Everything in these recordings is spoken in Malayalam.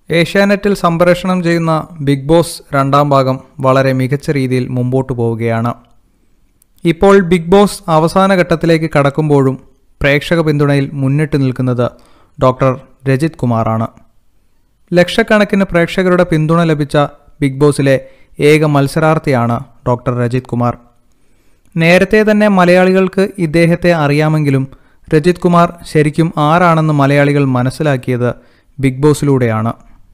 ഏഷ്യാനെറ്റിൽ സംപ്രേഷണം ചെയ്യുന്ന ബിഗ് ബോസ് രണ്ടാം ഭാഗം വളരെ മികച്ച രീതിയിൽ മുമ്പോട്ട് പോവുകയാണ് ഇപ്പോൾ ബിഗ് ബോസ് അവസാന ഘട്ടത്തിലേക്ക് കടക്കുമ്പോഴും പ്രേക്ഷക പിന്തുണയിൽ മുന്നിട്ട് നിൽക്കുന്നത് ഡോക്ടർ രജിത് കുമാറാണ് ലക്ഷക്കണക്കിന് പ്രേക്ഷകരുടെ പിന്തുണ ലഭിച്ച ബിഗ് ബോസിലെ ഏക മത്സരാർത്ഥിയാണ് ഡോക്ടർ രജിത് കുമാർ നേരത്തെ തന്നെ മലയാളികൾക്ക് ഇദ്ദേഹത്തെ അറിയാമെങ്കിലും രജിത് കുമാർ ശരിക്കും ആരാണെന്ന് മലയാളികൾ മനസ്സിലാക്കിയത് ബിഗ് ബോസിലൂടെയാണ്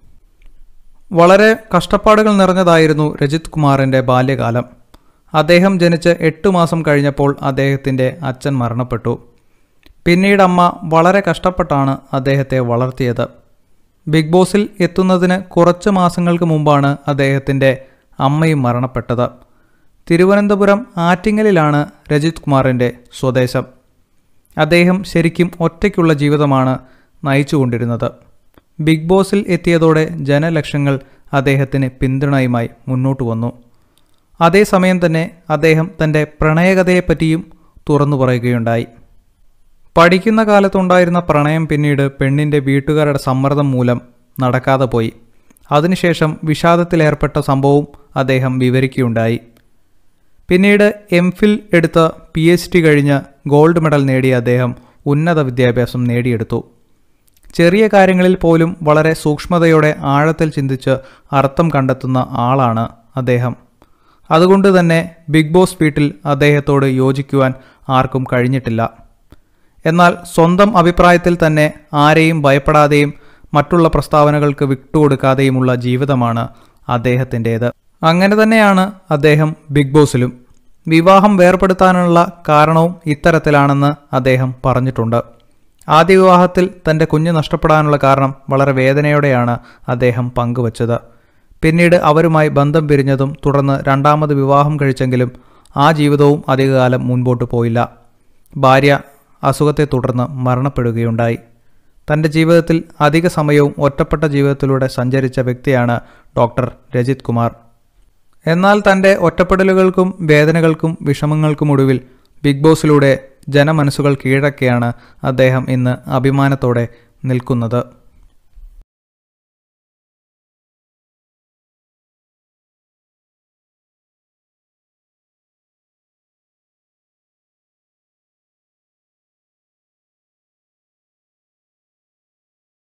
വളരെ കഷ്ടപ്പാടുകൾ നിറഞ്ഞതായിരുന്നു രജിത് കുമാറിൻ്റെ ബാല്യകാലം അദ്ദേഹം ജനിച്ച് എട്ട് മാസം കഴിഞ്ഞപ്പോൾ അദ്ദേഹത്തിൻ്റെ അച്ഛൻ മരണപ്പെട്ടു പിന്നീട് അമ്മ വളരെ കഷ്ടപ്പെട്ടാണ് അദ്ദേഹത്തെ വളർത്തിയത് ബിഗ് ബോസിൽ എത്തുന്നതിന് കുറച്ച് മാസങ്ങൾക്ക് മുമ്പാണ് അദ്ദേഹത്തിൻ്റെ അമ്മയും മരണപ്പെട്ടത് തിരുവനന്തപുരം ആറ്റിങ്ങലിലാണ് രജിത് കുമാറിൻ്റെ സ്വദേശം അദ്ദേഹം ശരിക്കും ഒറ്റയ്ക്കുള്ള ജീവിതമാണ് നയിച്ചുകൊണ്ടിരുന്നത് ബിഗ് ബോസിൽ എത്തിയതോടെ ജനലക്ഷങ്ങൾ അദ്ദേഹത്തിന് പിന്തുണയുമായി മുന്നോട്ട് വന്നു അതേസമയം തന്നെ അദ്ദേഹം തൻ്റെ പ്രണയകഥയെപ്പറ്റിയും തുറന്നു പറയുകയുണ്ടായി പഠിക്കുന്ന കാലത്തുണ്ടായിരുന്ന പ്രണയം പിന്നീട് പെണ്ണിൻ്റെ വീട്ടുകാരുടെ സമ്മർദ്ദം മൂലം നടക്കാതെ പോയി അതിനുശേഷം വിഷാദത്തിലേർപ്പെട്ട സംഭവവും അദ്ദേഹം വിവരിക്കുകയുണ്ടായി പിന്നീട് എം ഫിൽ എടുത്ത് പി എച്ച് ഡി കഴിഞ്ഞ് ഗോൾഡ് മെഡൽ നേടിയ അദ്ദേഹം ഉന്നത വിദ്യാഭ്യാസം നേടിയെടുത്തു ചെറിയ കാര്യങ്ങളിൽ പോലും വളരെ സൂക്ഷ്മതയോടെ ആഴത്തിൽ ചിന്തിച്ച് അർത്ഥം കണ്ടെത്തുന്ന ആളാണ് അദ്ദേഹം അതുകൊണ്ട് തന്നെ ബിഗ് ബോസ് വീട്ടിൽ അദ്ദേഹത്തോട് യോജിക്കുവാൻ ആർക്കും കഴിഞ്ഞിട്ടില്ല എന്നാൽ സ്വന്തം അഭിപ്രായത്തിൽ തന്നെ ആരെയും ഭയപ്പെടാതെയും മറ്റുള്ള പ്രസ്താവനകൾക്ക് വിട്ടുകൊടുക്കാതെയുമുള്ള ജീവിതമാണ് അദ്ദേഹത്തിൻ്റേത് അങ്ങനെ തന്നെയാണ് അദ്ദേഹം ബിഗ് ബോസിലും വിവാഹം വേർപെടുത്താനുള്ള കാരണവും ഇത്തരത്തിലാണെന്ന് അദ്ദേഹം പറഞ്ഞിട്ടുണ്ട് ആദ്യ വിവാഹത്തിൽ തൻ്റെ കുഞ്ഞ് നഷ്ടപ്പെടാനുള്ള കാരണം വളരെ വേദനയോടെയാണ് അദ്ദേഹം പങ്കുവച്ചത് പിന്നീട് അവരുമായി ബന്ധം പിരിഞ്ഞതും തുടർന്ന് രണ്ടാമത് വിവാഹം കഴിച്ചെങ്കിലും ആ ജീവിതവും അധികകാലം മുൻപോട്ട് പോയില്ല ഭാര്യ അസുഖത്തെ തുടർന്ന് മരണപ്പെടുകയുണ്ടായി തൻ്റെ ജീവിതത്തിൽ അധിക സമയവും ഒറ്റപ്പെട്ട ജീവിതത്തിലൂടെ സഞ്ചരിച്ച വ്യക്തിയാണ് ഡോക്ടർ രജിത് കുമാർ എന്നാൽ തൻ്റെ ഒറ്റപ്പെടലുകൾക്കും വേദനകൾക്കും വിഷമങ്ങൾക്കും ഒടുവിൽ ബിഗ് ബോസിലൂടെ ജനമനസ്സുകൾ കീഴടക്കിയാണ് അദ്ദേഹം ഇന്ന് അഭിമാനത്തോടെ നിൽക്കുന്നത്